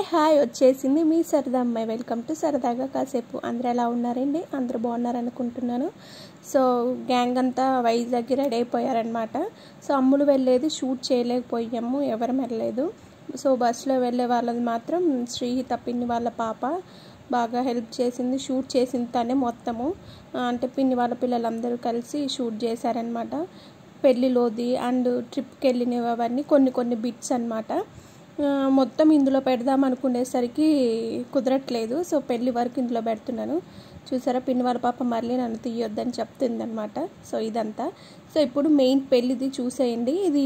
hi వచ్చేసింది మీ సరదా అమ్మాయి వెల్కమ్ టు సరదాగా కాసేపు అందరూ ఎలా ఉన్నారండి అందరూ బాగున్నారు అనుకుంటున్నాను సో గ్యాంగ్ అంతా వైజాగ్కి రెడీ అయిపోయారనమాట సో అమ్ములు వెళ్ళేది షూట్ చేయలేకపోయాము ఎవరం వెళ్ళలేదు సో బస్సులో వెళ్ళే వాళ్ళది మాత్రం శ్రీహిత పిన్ని వాళ్ళ పాప బాగా హెల్ప్ చేసింది షూట్ చేసింది తనే మొత్తము అంటే పిన్ని వాళ్ళ పిల్లలందరూ కలిసి షూట్ చేశారనమాట పెళ్ళిలోది అండ్ ట్రిప్కి వెళ్ళినవి అవన్నీ కొన్ని కొన్ని బిట్స్ అనమాట మొత్తం ఇందులో పెడదాం అనుకునేసరికి కుదరట్లేదు సో పెళ్ళి వరకు ఇందులో పెడుతున్నాను చూసారా పిన్ని వాళ్ళ పాప మళ్ళీ నన్ను తీయొద్దని చెప్తుంది అనమాట సో ఇదంతా సో ఇప్పుడు మెయిన్ పెళ్ళిది చూసేయండి ఇది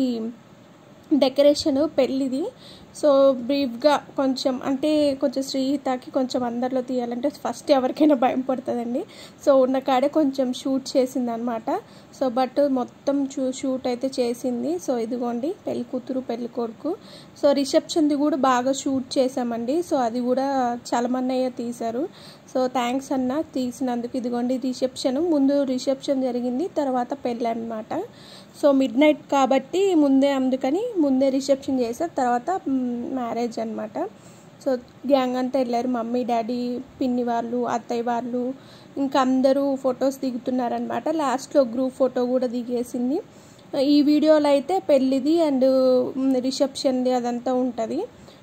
డెకరేషన్ పెళ్ళిది సో బ్రీఫ్గా కొంచెం అంటే కొంచెం శ్రీహితకి కొంచెం అందరిలో తీయాలంటే ఫస్ట్ ఎవరికైనా భయం పడుతుందండి సో ఉన్న కాడే కొంచెం షూట్ చేసింది అనమాట సో బట్ మొత్తం చూ షూట్ అయితే చేసింది సో ఇదిగోండి పెళ్లి కూతురు పెళ్లి కొడుకు సో రిసెప్షన్ది కూడా బాగా షూట్ చేసామండి సో అది కూడా చలమన్నయ్య తీశారు సో థ్యాంక్స్ అన్న తీసినందుకు ఇదిగోండి రిసెప్షన్ ముందు రిసెప్షన్ జరిగింది తర్వాత పెళ్ళి అనమాట సో మిడ్ నైట్ కాబట్టి ముందే అందుకని ముందే రిసెప్షన్ చేశారు తర్వాత మ్యారేజ్ అనమాట సో గ్యాంగ్ అంతా వెళ్ళారు మమ్మీ డాడీ పిన్ని వాళ్ళు అత్తయ్య వాళ్ళు ఇంకా అందరూ ఫొటోస్ దిగుతున్నారనమాట లాస్ట్లో గ్రూప్ ఫోటో కూడా దిగేసింది ఈ వీడియోలో అయితే పెళ్ళిది అండ్ రిసెప్షన్ది అదంతా ఉంటుంది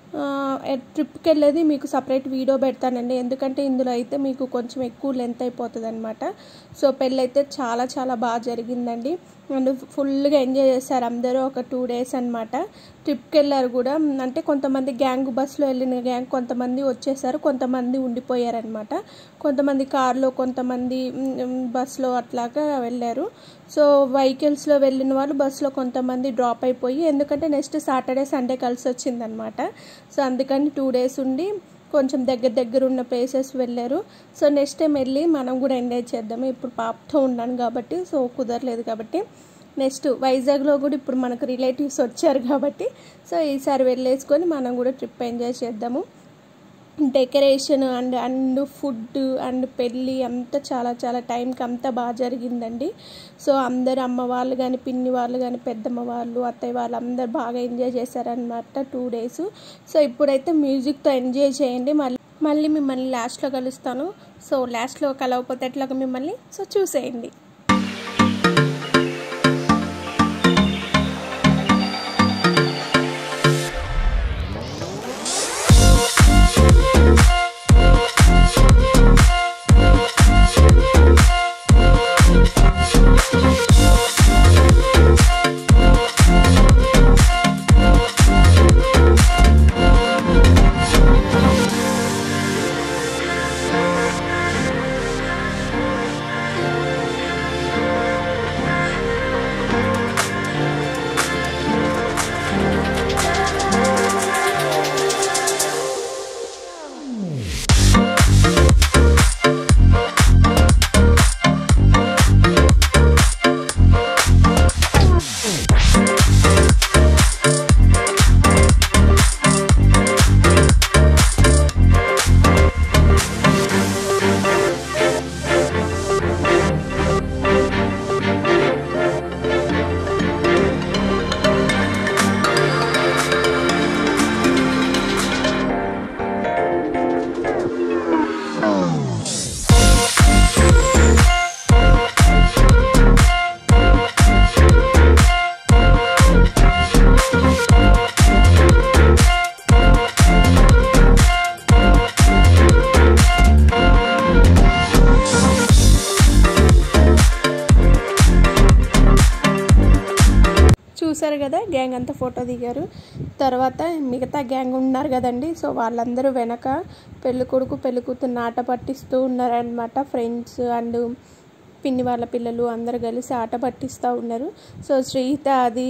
ట్రిప్కి వెళ్ళేది మీకు సపరేట్ వీడియో పెడతానండి ఎందుకంటే ఇందులో అయితే మీకు కొంచెం ఎక్కువ లెంత్ అయిపోతుంది అనమాట సో పెళ్ళి అయితే చాలా చాలా బాగా జరిగిందండి అండ్ ఫుల్గా ఎంజాయ్ చేశారు అందరూ ఒక టూ డేస్ అనమాట ట్రిప్కి వెళ్ళారు కూడా అంటే కొంతమంది గ్యాంగ్ బస్సులో వెళ్ళిన గ్యాంగ్ కొంతమంది వచ్చేసారు కొంతమంది ఉండిపోయారనమాట కొంతమంది కార్లో కొంతమంది బస్సులో అట్లాగా వెళ్ళారు సో వెహికల్స్లో వెళ్ళిన వాళ్ళు బస్సులో కొంతమంది డ్రాప్ అయిపోయి ఎందుకంటే నెక్స్ట్ సాటర్డే సండే కలిసి వచ్చిందనమాట సో అందుకని టూ డేస్ ఉండి కొంచెం దగ్గర దగ్గర ఉన్న ప్లేసెస్ వెళ్ళారు సో నెక్స్ట్ టైం వెళ్ళి మనం కూడా ఎంజాయ్ చేద్దాము ఇప్పుడు పాపతో ఉన్నాను కాబట్టి సో కుదరలేదు కాబట్టి నెక్స్ట్ వైజాగ్లో కూడా ఇప్పుడు మనకు రిలేటివ్స్ వచ్చారు కాబట్టి సో ఈసారి వెళ్ళేసుకొని మనం కూడా ట్రిప్ ఎంజాయ్ చేద్దాము decoration and and food and పెళ్ళి అంతా చాలా చాలా టైంకి అంతా బాగా జరిగిందండి సో అందరు అమ్మ వాళ్ళు కానీ పిన్ని వాళ్ళు కానీ పెద్దమ్మ వాళ్ళు అత్తయ్య వాళ్ళు అందరు బాగా ఎంజాయ్ చేశారనమాట టూ డేస్ సో ఇప్పుడైతే మ్యూజిక్తో ఎంజాయ్ చేయండి మళ్ళీ మళ్ళీ మిమ్మల్ని లాస్ట్లో కలుస్తాను సో లాస్ట్లో కలవకపోతే ఎట్లాగా మిమ్మల్ని సో చూసేయండి చూసారు కదా గ్యాంగ్ అంతా ఫోటో దిగారు తర్వాత మిగతా గ్యాంగ్ ఉన్నారు కదండి సో వాళ్ళందరూ వెనక పెళ్ళి కొడుకు పెళ్ళి కూతురు ఆట పట్టిస్తూ ఉన్నారనమాట ఫ్రెండ్స్ అండ్ పిన్ని వాళ్ళ పిల్లలు అందరు కలిసి ఆట పట్టిస్తూ ఉన్నారు సో శ్రీహిత అది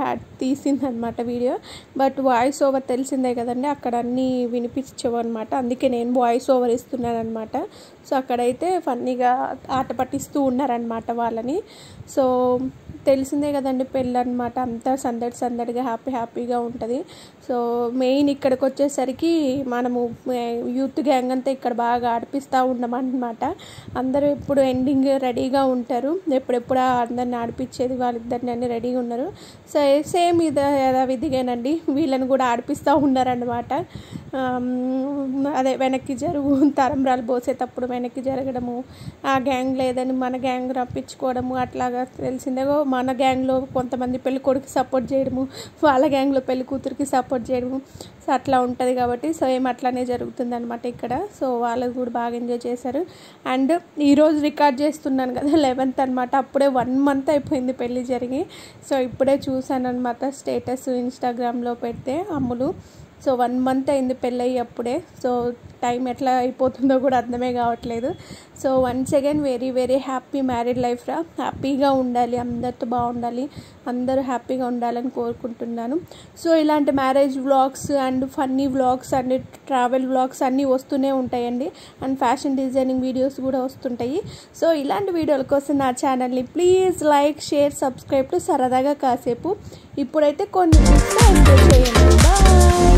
తీసిందనమాట వీడియో బట్ వాయిస్ ఓవర్ తెలిసిందే కదండి అక్కడ అన్నీ వినిపించవు అనమాట అందుకే నేను వాయిస్ ఓవర్ ఇస్తున్నాను అనమాట సో అక్కడైతే ఫన్నీగా ఆట పట్టిస్తూ ఉన్నారనమాట వాళ్ళని సో తెలిసిందే కదండి పెళ్ళి అనమాట అంతా సందడి సందడిగా హ్యాపీ హ్యాపీగా ఉంటుంది సో మెయిన్ ఇక్కడికి వచ్చేసరికి మనము యూత్ గ్యాంగ్ అంతా ఇక్కడ బాగా ఆడిపిస్తూ ఉన్నామన్నమాట అందరూ ఎప్పుడు ఎండింగ్ రెడీగా ఉంటారు ఎప్పుడెప్పుడు అందరిని ఆడిపించేది వాళ్ళిద్దరిని అన్ని రెడీగా ఉన్నారు సో సేమ్ ఇది యథావిధిగానండి వీళ్ళని కూడా ఆడిపిస్తూ ఉన్నారనమాట ఆమ్, అదే వెనక్కి జరుగు తరంబ్రాలు పోసేటప్పుడు వెనక్కి జరగడము ఆ గ్యాంగ్ లేదని మన గ్యాంగ్ రప్పించుకోవడము అట్లాగా తెలిసిందేగో మన గ్యాంగ్లో కొంతమంది పెళ్లి కొడుకు సపోర్ట్ చేయడము వాళ్ళ గ్యాంగ్లో పెళ్లి కూతురికి సపోర్ట్ చేయడము సో అట్లా ఉంటుంది కాబట్టి సో ఏం అట్లానే జరుగుతుంది అనమాట ఇక్కడ సో వాళ్ళు కూడా బాగా ఎంజాయ్ చేశారు అండ్ ఈరోజు రికార్డ్ చేస్తున్నాను కదా లెవెన్త్ అనమాట అప్పుడే వన్ మంత్ అయిపోయింది పెళ్ళి జరిగి సో ఇప్పుడే చూసాను అనమాట స్టేటస్ ఇన్స్టాగ్రామ్లో పెడితే అమ్ములు సో వన్ మంత్ అయింది పెళ్ళయి అప్పుడే సో టైం ఎట్లా అయిపోతుందో కూడా అర్థమే కావట్లేదు so once again very very happy married life రా హ్యాపీగా ఉండాలి అందరితో బాగుండాలి అందరూ హ్యాపీగా ఉండాలని కోరుకుంటున్నాను సో ఇలాంటి marriage vlogs and funny vlogs and travel vlogs అన్నీ వస్తూనే ఉంటాయండి అండ్ ఫ్యాషన్ డిజైనింగ్ వీడియోస్ కూడా వస్తుంటాయి సో ఇలాంటి వీడియోల కోసం నా ఛానల్ని please like share subscribe to సరదాగా కాసేపు ఇప్పుడైతే కొన్ని ఎంజాయ్ చేయండి బాయ్